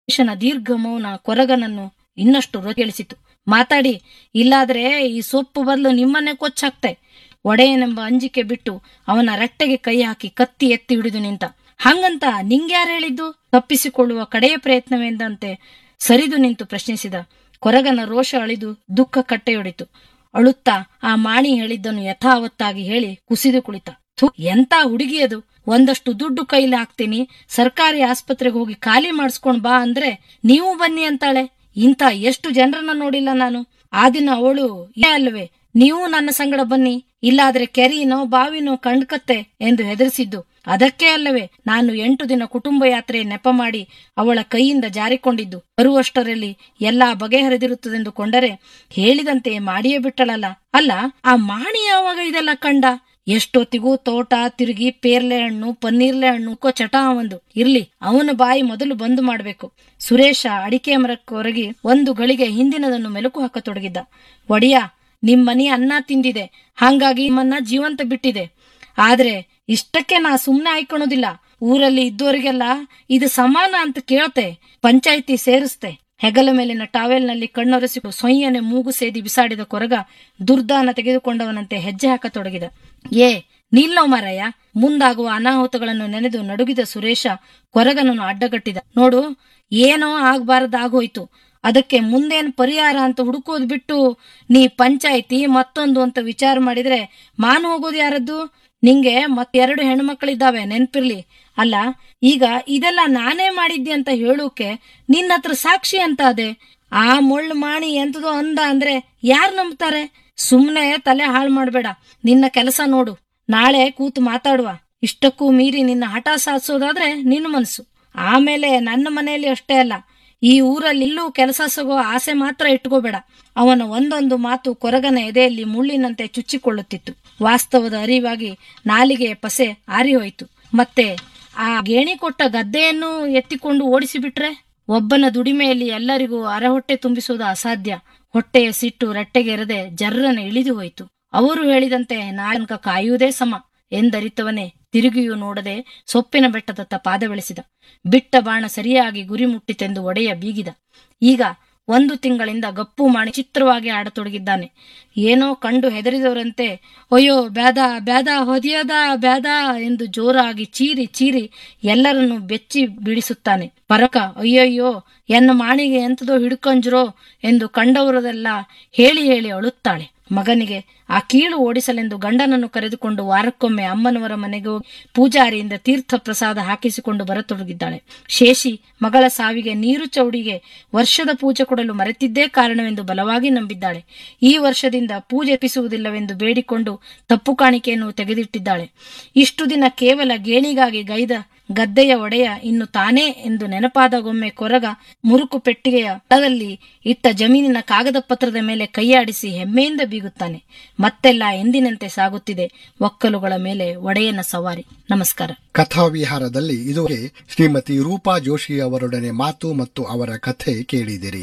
ಸುರೇಶನ ದೀರ್ಘ ಮೌನ ಕೊರಗನನ್ನು ಇನ್ನಷ್ಟು ರೊಗೆಳಿಸಿತು ಮಾತಾಡಿ ಇಲ್ಲಾದ್ರೆ ಈ ಸೊಪ್ಪು ಬದಲು ನಿಮ್ಮನ್ನೇ ಕೊಚ್ಚಾಕ್ತೆ ಒಡೆಯನೆಂಬ ಅಂಜಿಕೆ ಬಿಟ್ಟು ಅವನ ರಟ್ಟೆಗೆ ಕೈ ಹಾಕಿ ಕತ್ತಿ ಎತ್ತಿ ಹಿಡಿದು ನಿಂತ ಹಂಗಂತ ನಿಂಗ್ಯಾರು ಹೇಳಿದ್ದು ತಪ್ಪಿಸಿಕೊಳ್ಳುವ ಕಡೆಯ ಪ್ರಯತ್ನವೆಂದಂತೆ ಸರಿದು ನಿಂತು ಪ್ರಶ್ನಿಸಿದ ಕೊರಗನ ರೋಷ ಅಳಿದು ದುಃಖ ಕಟ್ಟೆಯೊಡಿತು ಅಳುತ್ತಾ ಆ ಮಾಣಿ ಹೇಳಿದ್ದನ್ನು ಯಥಾವತ್ತಾಗಿ ಹೇಳಿ ಕುಸಿದು ಕುಳಿತ ಥು ಎಂತ ಹುಡುಗಿ ಅದು ಒಂದಷ್ಟು ದುಡ್ಡು ಕೈಲಿ ಹಾಕ್ತೀನಿ ಸರ್ಕಾರಿ ಆಸ್ಪತ್ರೆಗೆ ಹೋಗಿ ಖಾಲಿ ಮಾಡಿಸ್ಕೊಂಡ್ ಬಾ ಅಂದ್ರೆ ನೀವು ಬನ್ನಿ ಅಂತಾಳೆ ಇಂಥ ಎಷ್ಟು ಜನರನ್ನ ನೋಡಿಲ್ಲ ನಾನು ಆ ದಿನ ಅವಳು ಇಲ್ಲೇ ಅಲ್ವೇ ನೀವು ನನ್ನ ಸಂಗಡ ಬನ್ನಿ ಇಲ್ಲಾದ್ರೆ ಕೆರಿನೋ ಬಾವಿನೋ ಕಂಡ್ಕತ್ತೆ ಎಂದು ಹೆದರಿಸಿದ್ದು ಅದಕ್ಕೆ ಅಲ್ಲವೇ ನಾನು ಎಂಟು ದಿನ ಕುಟುಂಬ ಯಾತ್ರೆ ನೆಪ ಮಾಡಿ ಅವಳ ಕೈಯಿಂದ ಜಾರಿಕೊಂಡಿದ್ದು ಬರುವಷ್ಟರಲ್ಲಿ ಎಲ್ಲಾ ಬಗೆಹರಿದಿರುತ್ತದೆಂದು ಕೊಂಡರೆ ಹೇಳಿದಂತೆ ಮಾಡಿಯೇ ಬಿಟ್ಟಳಲ್ಲ ಅಲ್ಲ ಆ ಮಾಣಿ ಯಾವಾಗ ಇದೆಲ್ಲ ಕಂಡ ಎಷ್ಟೊತ್ತಿಗೂ ತೋಟ ತಿರುಗಿ ಪೇರ್ಲೆ ಹಣ್ಣು ಪನ್ನೀರ್ಲೆ ಹಣ್ಣು ಕೋ ಚಟ ಒಂದು ಇರ್ಲಿ ಅವನ ಬಾಯಿ ಮೊದಲು ಬಂದು ಮಾಡ್ಬೇಕು ಸುರೇಶ ಅಡಿಕೆ ಮರಕ್ಕೊರಗಿ ಒಂದು ಗಳಿಗೆ ಹಿಂದಿನದನ್ನು ಮೆಲುಕು ಹಾಕತೊಡಗಿದ್ದ ಒಡಿಯ ನಿಮ್ಮನಿ ಅನ್ನ ತಿಂದಿದೆ ಹಾಂಗಾಗಿ ನಿಮ್ಮನ್ನ ಜೀವಂತ ಬಿಟ್ಟಿದೆ ಆದ್ರೆ ಇಷ್ಟಕ್ಕೆ ನಾ ಸುಮ್ನೆ ಆಯ್ಕೊಳೋದಿಲ್ಲ ಊರಲ್ಲಿ ಇದ್ದವರಿಗೆಲ್ಲ ಇದು ಸಮಾನ ಅಂತ ಕೇಳ್ತೆ ಪಂಚಾಯಿತಿ ಸೇರಿಸ್ತೆ ಹೆಗಲ ಮೇಲಿನ ಟಾವೆಲ್ನಲ್ಲಿ ಕಣ್ಣೊರೆಸಿ ಸೊಯ್ಯನೆ ಮೂಗು ಸೇದಿ ಬಿಸಾಡಿದ ಕೊರಗ ದುರ್ದಾನ ತೆಗೆದುಕೊಂಡವನಂತೆ ಹೆಜ್ಜೆ ಹಾಕತೊಡಗಿದ ಏ ನಿಲ್ಲೋ ಮಾರಯ್ಯ ಮುಂದಾಗುವ ಅನಾಹುತಗಳನ್ನು ನೆನೆದು ನಡುಗಿದ ಸುರೇಶ ಕೊರಗನನ್ನು ಅಡ್ಡಗಟ್ಟಿದ ನೋಡು ಏನೋ ಆಗ್ಬಾರದಾಗೋಯ್ತು ಅದಕ್ಕೆ ಮುಂದೇನ್ ಪರಿಹಾರ ಅಂತ ಹುಡುಕೋದ್ ಬಿಟ್ಟು ನೀ ಪಂಚಾಯಿತಿ ಮತ್ತೊಂದು ಅಂತ ವಿಚಾರ ಮಾಡಿದ್ರೆ ಮಾನು ಹೋಗೋದು ಯಾರದ್ದು ನಿಂಗೆ ಮತ್ತೆರಡು ಹೆಣ್ಮಕ್ಳಿದ್ದಾವೆ ನೆನ್ಪಿರ್ಲಿ ಅಲ್ಲ ಈಗ ಇದೆಲ್ಲ ನಾನೇ ಮಾಡಿದ್ದೆ ಅಂತ ಹೇಳೋಕೆ ನಿನ್ನ ಹತ್ರ ಸಾಕ್ಷಿ ಅಂತ ಅದೇ ಆ ಮುಳ್ಳು ಮಾಣಿ ಎಂತದೋ ಅಂದ ಅಂದ್ರೆ ಯಾರ್ ನಂಬ್ತಾರೆ ಸುಮ್ನೆ ತಲೆ ಹಾಳು ಮಾಡ್ಬೇಡ ನಿನ್ನ ಕೆಲಸ ನೋಡು ನಾಳೆ ಕೂತು ಮಾತಾಡುವ ಇಷ್ಟಕ್ಕೂ ಮೀರಿ ನಿನ್ನ ಹಠ ಸಾಧಿಸೋದಾದ್ರೆ ನಿನ್ನ ಮನಸ್ಸು ಆಮೇಲೆ ನನ್ನ ಮನೆಯಲ್ಲಿ ಅಷ್ಟೇ ಅಲ್ಲ ಈ ಊರಲ್ಲಿ ಇಲ್ಲೂ ಕೆಲಸ ಸಿಗೋ ಆಸೆ ಮಾತ್ರ ಇಟ್ಕೋಬೇಡ ಅವನ ಒಂದೊಂದು ಮಾತು ಕೊರಗನ ಎದೆಯಲ್ಲಿ ಮುಳ್ಳಿನಂತೆ ಚುಚ್ಚಿಕೊಳ್ಳುತ್ತಿತ್ತು ವಾಸ್ತವದ ಅರಿವಾಗಿ ನಾಲಿಗೆ ಪಸೆ ಆರಿಹೋಯಿತು ಮತ್ತೆ ಆ ಗೇಣಿ ಕೊಟ್ಟ ಗದ್ದೆಯನ್ನು ಎತ್ತಿಕೊಂಡು ಓಡಿಸಿಬಿಟ್ರೆ ಒಬ್ಬನ ದುಡಿಮೆಯಲ್ಲಿ ಎಲ್ಲರಿಗೂ ಅರಹೊಟ್ಟೆ ತುಂಬಿಸುವುದು ಅಸಾಧ್ಯ ಹೊಟ್ಟೆಯ ಸಿಟ್ಟು ರಟ್ಟೆಗೆರದೆ ಜರ್ರನೆ ಇಳಿದು ಹೋಯಿತು ಅವರು ಹೇಳಿದಂತೆ ನಾಳನಕ ಕಾಯುವುದೇ ಸಮ ಎಂದರಿತವನೇ ತಿರುಗಿಯೂ ನೋಡದೆ ಸೊಪ್ಪಿನ ಬೆಟ್ಟದತ್ತ ಪಾದ ಬೆಳೆಸಿದ ಬಿಟ್ಟ ಬಾಣ ಸರಿಯಾಗಿ ಗುರಿ ಮುಟ್ಟಿತೆಂದು ಒಡೆಯ ಬೀಗಿದ ಈಗ ಒಂದು ತಿಂಗಳಿಂದ ಗಪ್ಪು ಮಾಡಿ ಚಿತ್ರವಾಗಿ ಆಡತೊಡಗಿದ್ದಾನೆ ಏನೋ ಕಂಡು ಹೆದರಿದವರಂತೆ ಅಯ್ಯೋ ಬ್ಯಾದ ಬ್ಯಾದ ಹೊದಿಯದ ಬ್ಯಾದ ಎಂದು ಜೋರಾಗಿ ಚೀರಿ ಚೀರಿ ಎಲ್ಲರನ್ನು ಬೆಚ್ಚಿ ಬಿಡಿಸುತ್ತಾನೆ ಪರಕ ಅಯ್ಯಯ್ಯೋ ಎನ್ನ ಮಾಣಿಗೆ ಎಂತದೋ ಹಿಡ್ಕೊಂಜ್ರೋ ಎಂದು ಕಂಡವರದೆಲ್ಲ ಹೇಳಿ ಹೇಳಿ ಅಳುತ್ತಾಳೆ ಮಗನಿಗೆ ಆ ಕೀಳು ಓಡಿಸಲೆಂದು ಗಂಡನನ್ನು ಕರೆದುಕೊಂಡು ವಾರಕ್ಕೊಮ್ಮೆ ಅಮ್ಮನವರ ಮನೆಗೆ ಹೋಗಿ ಪೂಜಾರಿಯಿಂದ ತೀರ್ಥ ಪ್ರಸಾದ ಹಾಕಿಸಿಕೊಂಡು ಬರತೊಡಗಿದ್ದಾಳೆ ಶೇಷಿ ಮಗಳ ಸಾವಿಗೆ ನೀರು ಚೌಡಿಗೆ ವರ್ಷದ ಪೂಜೆ ಕೊಡಲು ಮರೆತಿದ್ದೇ ಕಾರಣವೆಂದು ಬಲವಾಗಿ ನಂಬಿದ್ದಾಳೆ ಈ ವರ್ಷದಿಂದ ಪೂಜೆ ಎಪ್ಪಿಸುವುದಿಲ್ಲವೆಂದು ಬೇಡಿಕೊಂಡು ತಪ್ಪು ಕಾಣಿಕೆಯನ್ನು ತೆಗೆದಿಟ್ಟಿದ್ದಾಳೆ ಇಷ್ಟು ದಿನ ಕೇವಲ ಗೇಣಿಗಾಗಿ ಗೈದ ಗದ್ದೆಯ ಒಡೆಯ ಇನ್ನು ತಾನೇ ಎಂದು ನೆನಪಾದಾಗೊಮ್ಮೆ ಕೊರಗ ಮುರುಕು ಪೆಟ್ಟಿಗೆಯ ತಳದಲ್ಲಿ ಇಟ್ಟ ಜಮೀನಿನ ಕಾಗದ ಪತ್ರದ ಮೇಲೆ ಕೈಯಾಡಿಸಿ ಹೆಮ್ಮೆಯಿಂದ ಬೀಗುತ್ತಾನೆ ಮತ್ತೆಲ್ಲ ಎಂದಿನಂತೆ ಸಾಗುತ್ತಿದೆ ಒಕ್ಕಲುಗಳ ಮೇಲೆ ಒಡೆಯನ ಸವಾರಿ ನಮಸ್ಕಾರ ಕಥಾವಿಹಾರದಲ್ಲಿ ಇದುವರೆಗೆ ಶ್ರೀಮತಿ ರೂಪಾ ಜೋಶಿ ಅವರೊಡನೆ ಮಾತು ಮತ್ತು ಅವರ ಕಥೆ ಕೇಳಿದಿರಿ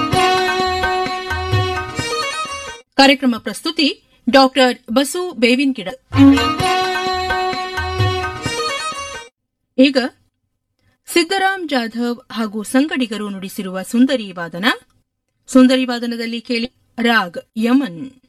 ಕಾರ್ಯಕ್ರಮ ಪ್ರಸ್ತುತಿ ಡಾಕ್ಟರ್ ಬಸು ಬೇವಿನ್ಗಿಡ ಈಗ ಸಿದ್ದರಾಮ್ ಜಾಧವ್ ಹಾಗೂ ಸಂಗಡಿಗರು ನುಡಿಸಿರುವ ಸುಂದರಿ ವಾದನ ಸುಂದರಿ ವಾದನದಲ್ಲಿ ಕೇಳಿ ರಾಗ್ ಯಮನ್